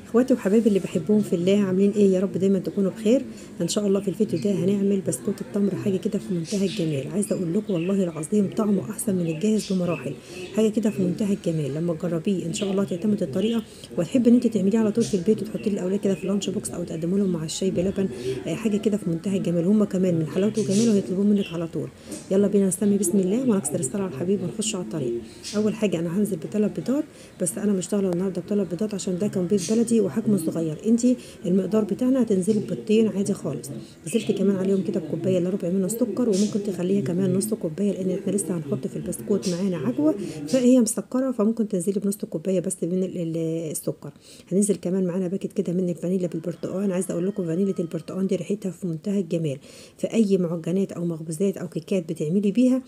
اخواتي وحبايبي اللي بحبهم في الله عاملين ايه يا رب دايما تكونوا بخير ان شاء الله في الفيديو ده هنعمل بسكوت التمر حاجه كده في منتهى الجمال عايزه اقول لكم والله العظيم طعمه احسن من الجاهز بمراحل حاجه كده في منتهى الجمال لما تجربيه ان شاء الله تعتمد الطريقه وتحب ان انت تعمليه على طول في البيت وتحطي للاولاد كده في لانش بوكس او تقدموا لهم مع الشاي بلبن آه، حاجه كده في منتهى الجمال هم كمان من حلاوته وجماله هيطلبوه منك على طول يلا بينا نسمي بسم الله ونكسر الصلاه على الحبيب ونخش على الطريق اول حاجه انا هنزل بثلاث بيضات بس انا مش طالعه النهارده بثلاث بيضات عشان ده كان بيض بلدي وحجمه صغير انت المقدار بتاعنا هتنزلي ببيضتين عادي خالص نزلت كمان عليهم كده بكوبايه الا ربع من السكر وممكن تخليها كمان نص كوبايه لان احنا لسه هنحط في البسكوت معانا عجوه فهي مسكره فممكن تنزلي بنص كوبايه بس من ال- ال- السكر هننزل كمان معانا باكت كده من الفانيليا بالبرتقال عايزه اقول لكم فانيليا البرتقال دي ريحتها في منتهى الجمال في اي معجنات او مخبوزات او كيكات بتعملي بيها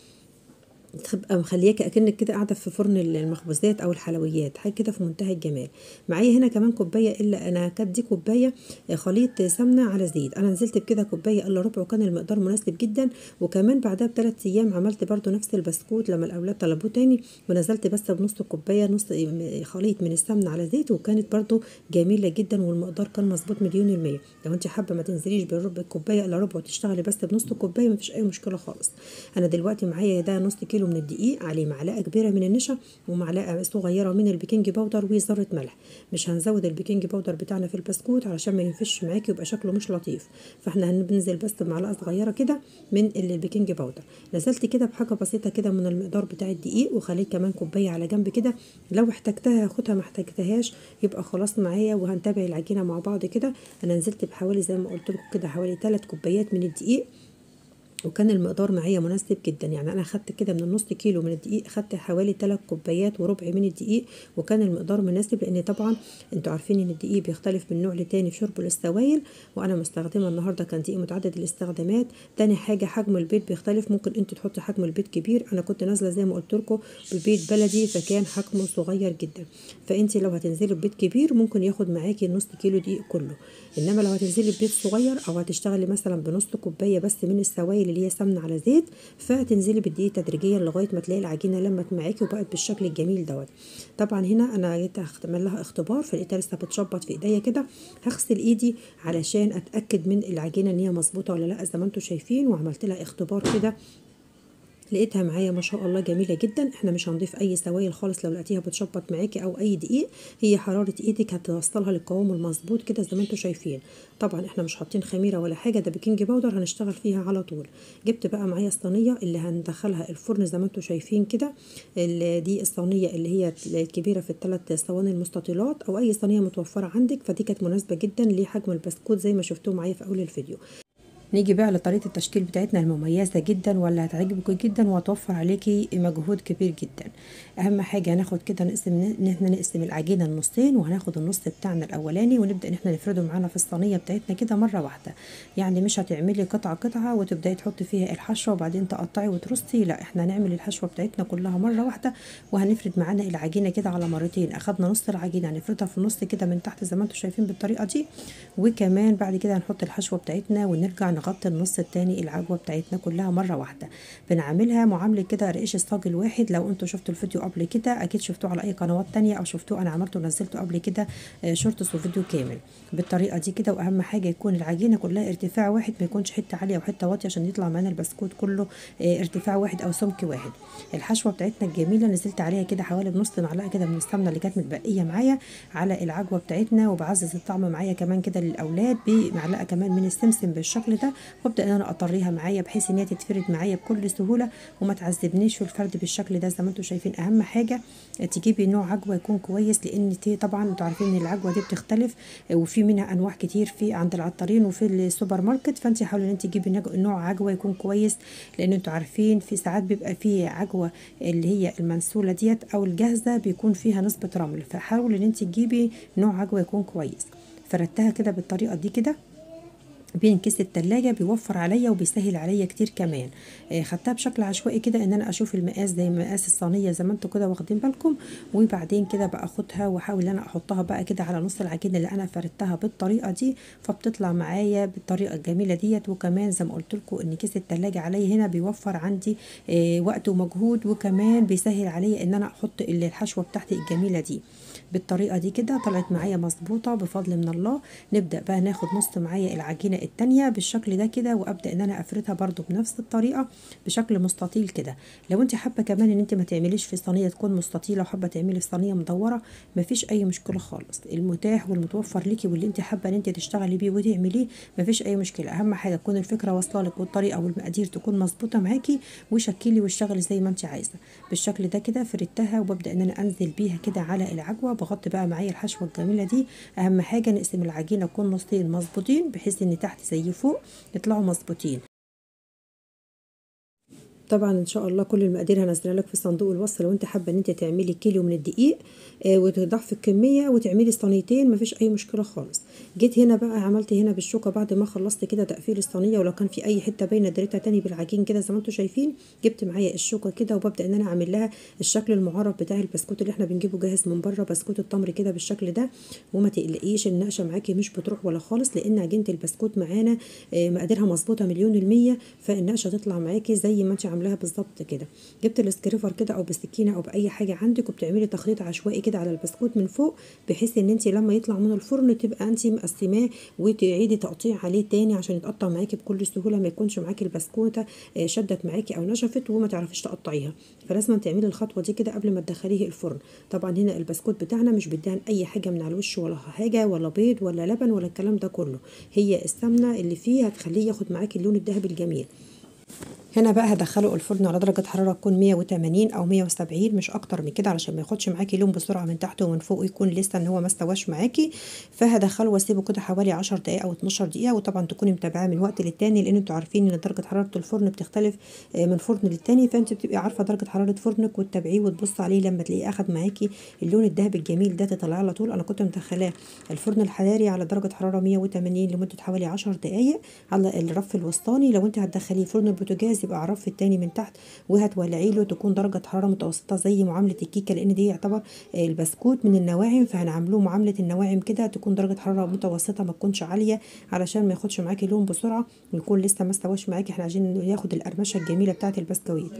تبقى مخلياك اكنك كده قاعده في فرن المخبوزات او الحلويات حاجه كده في منتهى الجمال معايا هنا كمان كوبايه الا انا كانت دي كوبايه خليط سمنه على زيت انا نزلت بكده كوبايه الا ربع وكان المقدار مناسب جدا وكمان بعدها بثلاث ايام عملت برضو نفس البسكوت لما الاولاد طلبوه تاني ونزلت بس بنص كوبايه نص خليط من السمنه على زيت وكانت برضو جميله جدا والمقدار كان مظبوط مليون المية لو انت حابه ما تنزليش بالربع كوبايه الا ربع وتشتغلي بس بنص كوبايه مفيش اي مشكله خالص انا دلوقتي معايا ده نص كيلو من الدقيق عليه معلقه كبيره من النشا ومعلقه صغيره من البيكنج باودر وذره ملح مش هنزود البيكنج باودر بتاعنا في البسكوت علشان ما ينفش معاكي ويبقى شكله مش لطيف فاحنا هننزل بس بمعلقه صغيره كده من البيكنج باودر نزلت كده بحاجه بسيطه كده من المقدار بتاع الدقيق وخليت كمان كوبايه على جنب كده لو احتجتها هاخدها ما احتجتهاش يبقى خلاص معايا وهنتابع العجينه مع بعض كده انا نزلت بحوالي زي ما قلت لكم كده حوالي 3 كوبايات من الدقيق وكان المقدار معايا مناسب جدا يعني انا خدت كده من النص كيلو من الدقيق خدت حوالي 3 كوبايات وربع من الدقيق وكان المقدار مناسب لان طبعا انتوا عارفين ان الدقيق بيختلف من نوع لتاني في شربه للسوائل وانا مستخدمه النهارده كان دقيق متعدد الاستخدامات تاني حاجه حجم البيض بيختلف ممكن انتوا تحطوا حجم البيض كبير انا كنت نازله زي ما قلت لكم ببيض بلدي فكان حجمه صغير جدا فانت لو هتنزلي ببيض كبير ممكن ياخد معاكي نص كيلو دقيق كله انما لو هتنزلي ببيض صغير او هتشتغلي مثلا بنص كوبايه بس من السوائل اللي هي سمنه على زيت فهتنزلي بالدقيق تدريجيا لغايه ما تلاقي العجينه لمت معاكي وبقت بالشكل الجميل دوت طبعا هنا انا جيت اعمل لها اختبار فلقيتها لسه بتشبط في ايديا كده هغسل ايدي علشان اتاكد من العجينه ان هي مظبوطه ولا لا زي ما انتم شايفين وعملت لها اختبار كده لقيتها معايا ما شاء الله جميله جدا احنا مش هنضيف اي سوائل خالص لو لقيتيها بتشبط معاكي او اي دقيق هي حراره ايدك هتوصلها للقوام المظبوط كده زي ما انتم شايفين طبعا احنا مش حاطين خميره ولا حاجه ده بيكنج باودر هنشتغل فيها على طول جبت بقى معايا الصينيه اللي هندخلها الفرن زي ما انتم شايفين كده ال- دي الصينيه اللي هي الكبيره في الثلاث صواني المستطيلات او اي صينيه متوفره عندك فدي كانت مناسبه جدا لحجم البسكوت زي ما شفتوه معايا في اول الفيديو نيجي بقى لطريقة التشكيل بتاعتنا المميزة جدا واللي هتعجبكم جدا وهتوفر عليكي مجهود كبير جدا أهم حاجة هناخد كده نقسم إن احنا نقسم العجينة النصين وهناخد النص بتاعنا الأولاني ونبدأ إن احنا نفرده معانا في الصينية بتاعتنا كده مرة واحدة يعني مش هتعملي قطعة قطعة وتبدأي تحطي فيها الحشوة وبعدين تقطعي وترصي لا احنا هنعمل الحشوة بتاعتنا كلها مرة واحدة وهنفرد معانا العجينة كده على مرتين أخدنا نص العجينة هنفردها في النص كده من تحت زي ما انتم شايفين بالطريقة دي وكمان بعد كده هنحط الحشوة بتاعتنا ونرجع نغطي النص التاني العجوه بتاعتنا كلها مره واحده بنعملها معامله كده رقيش الصاج الواحد لو انتوا شفتوا الفيديو قبل كده اكيد شفتوه على اي قنوات تانية او شفتوه انا عملته ونزلته قبل كده آه، شورتس وفيديو كامل بالطريقه دي كده واهم حاجه يكون العجينه كلها ارتفاع واحد ما يكونش حته عاليه وحته واطيه عشان يطلع معانا البسكوت كله آه، ارتفاع واحد او سمك واحد الحشوه بتاعتنا الجميله نزلت عليها كده حوالي بنص معلقه كده من السمنه اللي كانت متبقيه معايا على العجوه بتاعتنا وبعزز الطعم معايا كمان كده للاولاد بمعلقه كمان من السمسم بالشكل ده وابدا ان انا اطريها معايا بحيث ان هي تتفرد معايا بكل سهوله وما تعذبنيش في الفرد بالشكل ده زي ما انتم شايفين اهم حاجه تجيبي نوع عجوه يكون كويس لان تي طبعا انتوا عارفين ان العجوه دي بتختلف وفي منها انواع كتير في عند العطارين وفي السوبر ماركت فانت حاولي ان انت تجيبي نج- نوع عجوه يكون كويس لان انتوا عارفين في ساعات بيبقى في عجوه اللي هي المنسوله ديت او الجاهزه بيكون فيها نسبه رمل فحاولي ان انت تجيبي نوع عجوه يكون كويس فردتها كده بالطريقه دي كده بين كيس التلاجة بيوفر عليا وبيسهل عليا كتير كمان آه، خدتها بشكل عشوائي كده ان انا اشوف المقاس زي مقاس الصينيه زي ما انتوا كده واخدين بالكم وبعدين كده باخدها واحاول ان انا احطها بقى كده على نص العجينه اللي انا فردتها بالطريقه دي فبتطلع معايا بالطريقه الجميله ديت وكمان زي ما قلت لكم ان كيس التلاجة عليا هنا بيوفر عندي آه، وقت ومجهود وكمان بيسهل عليا ان انا احط الحشوه بتاعتي الجميله دي بالطريقه دي كده طلعت معايا مظبوطه بفضل من الله نبدا بقى ناخد نص معايا العجينه التانية بالشكل ده كده وابدا ان انا افردها برده بنفس الطريقه بشكل مستطيل كده لو انت حابه كمان ان انت ما تعمليش في صينيه تكون مستطيله وحابه تعملي في صينيه مدوره مفيش اي مشكله خالص المتاح والمتوفر ليكي واللي انت حابه ان انت تشتغلي بيه وتعمليه مفيش اي مشكله اهم حاجه تكون الفكره واصله لك والطريقه والمقادير تكون مظبوطه معاكي وشكلي واشتغلي زي ما انت عايزه بالشكل ده كده فردتها وببدا ان انا انزل بيها كده على العجوه بغطي بقى معايا الحشوه الجميله دي اهم حاجه نقسم العجينه تكون نصين مظبوطين بحيث ان تحت زي فوق يطلعوا مظبوطين طبعا ان شاء الله كل المقادير هنزلها لك في صندوق الوصف لو انت حابه ان انت تعملي كيلو من الدقيق آه وتضعفي الكميه وتعملي صينيتين مفيش اي مشكله خالص جيت هنا بقى عملت هنا بالشوكه بعد ما خلصت كده تقفيل الصينيه ولو كان في اي حته باينه دريتها تاني بالعجين كده زي ما انتم شايفين جبت معايا الشوكه كده وببدا ان انا اعمل لها الشكل المعرف بتاع البسكوت اللي احنا بنجيبه جاهز من بره بسكوت التمر كده بالشكل ده وما تقلقيش النقشه معاكي مش بتروح ولا خالص لان عجينه البسكوت معانا آه مقاديرها مظبوطه مليون المية فالنقشه تطلع معاكي زي ما انت عاملاها بالظبط كده جبت السكريفر كده او بسكينه او باي حاجه عندك وبتعملي تخليط عشوائي كده على البسكوت من فوق بحيث ان انت لما يطلع من الفرن تبقى انت مقسماه وتعيدي تقطيع عليه تاني عشان يتقطع معاكي بكل سهوله ما يكونش معاكي البسكوته شدت معاكي او نشفت وما تعرفيش تقطعيها فلازم تعملي الخطوه دي كده قبل ما تدخليه الفرن طبعا هنا البسكوت بتاعنا مش بيدهن اي حاجه من على الوش ولا حاجه ولا بيض ولا لبن ولا الكلام ده كله هي السمنه اللي فيه هتخليه ياخد معاكي اللون الذهبي الجميل هنا بقى هدخله الفرن على درجة حرارة تكون 180 أو 170 مش أكتر من كده علشان ما ياخدش معاكي لون بسرعة من تحت ومن فوق يكون لسه إن هو ما استواش معاكي فهدخله واسيبه كده حوالي 10 دقايق أو 12 دقيقة وطبعا تكوني متابعاه من وقت للتاني لأن انتوا عارفين إن درجة حرارة الفرن بتختلف من فرن للتاني فأنت بتبقي عارفة درجة حرارة فرنك وتتابعيه وتبص عليه لما تلاقيه أخد معاكي اللون الذهبي الجميل ده تطلعيه على طول أنا كنت مدخلاه الفرن الحراري على درجة حرارة 180 لمدة حوالي 10 دقايق على الرف الوسطاني لو انت هتدخليه فرن البوتاجاز يبقى على الرف التاني من تحت وهتولعي له تكون درجه حراره متوسطه زي معامله الكيكه لان دي يعتبر البسكوت من النواعم فهنعمله معامله النواعم كده تكون درجه حراره متوسطه ما تكونش عاليه علشان ما ياخدش معاكي لون بسرعه ويكون لسه ما استواش معاكي احنا عايزين ياخد القرمشه الجميله بتاعه البسكويت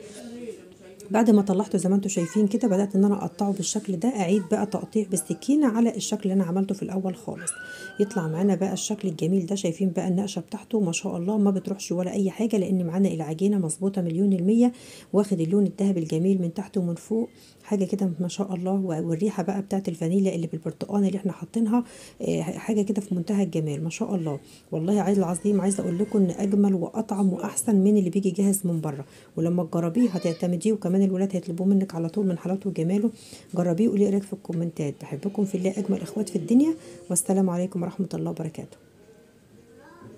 بعد ما طلعته زي ما انتم شايفين كده بدات ان انا اقطعه بالشكل ده اعيد بقى تقطيع بالسكينه على الشكل اللي انا عملته في الاول خالص يطلع معانا بقى الشكل الجميل ده شايفين بقى النقشه بتاعته ما شاء الله ما بتروحش ولا اي حاجه لان معانا العجينه مظبوطه مليون المية واخد اللون الذهبي الجميل من تحت ومن فوق حاجه كده ما شاء الله والريحه بقى بتاعت الفانيليا اللي بالبرتقال اللي احنا حاطينها حاجه كده في منتهى الجمال ما شاء الله والله عايز العظيم عايزه اقول لكم ان اجمل واطعم واحسن من اللي بيجي جاهز من بره ولما تجربيه هتعتمديه وكمان الولاد هيطلبوه منك على طول من حلاوته وجماله جربيه وقولي رايك في الكومنتات بحبكم في الله اجمل اخوات في الدنيا والسلام عليكم ورحمه الله وبركاته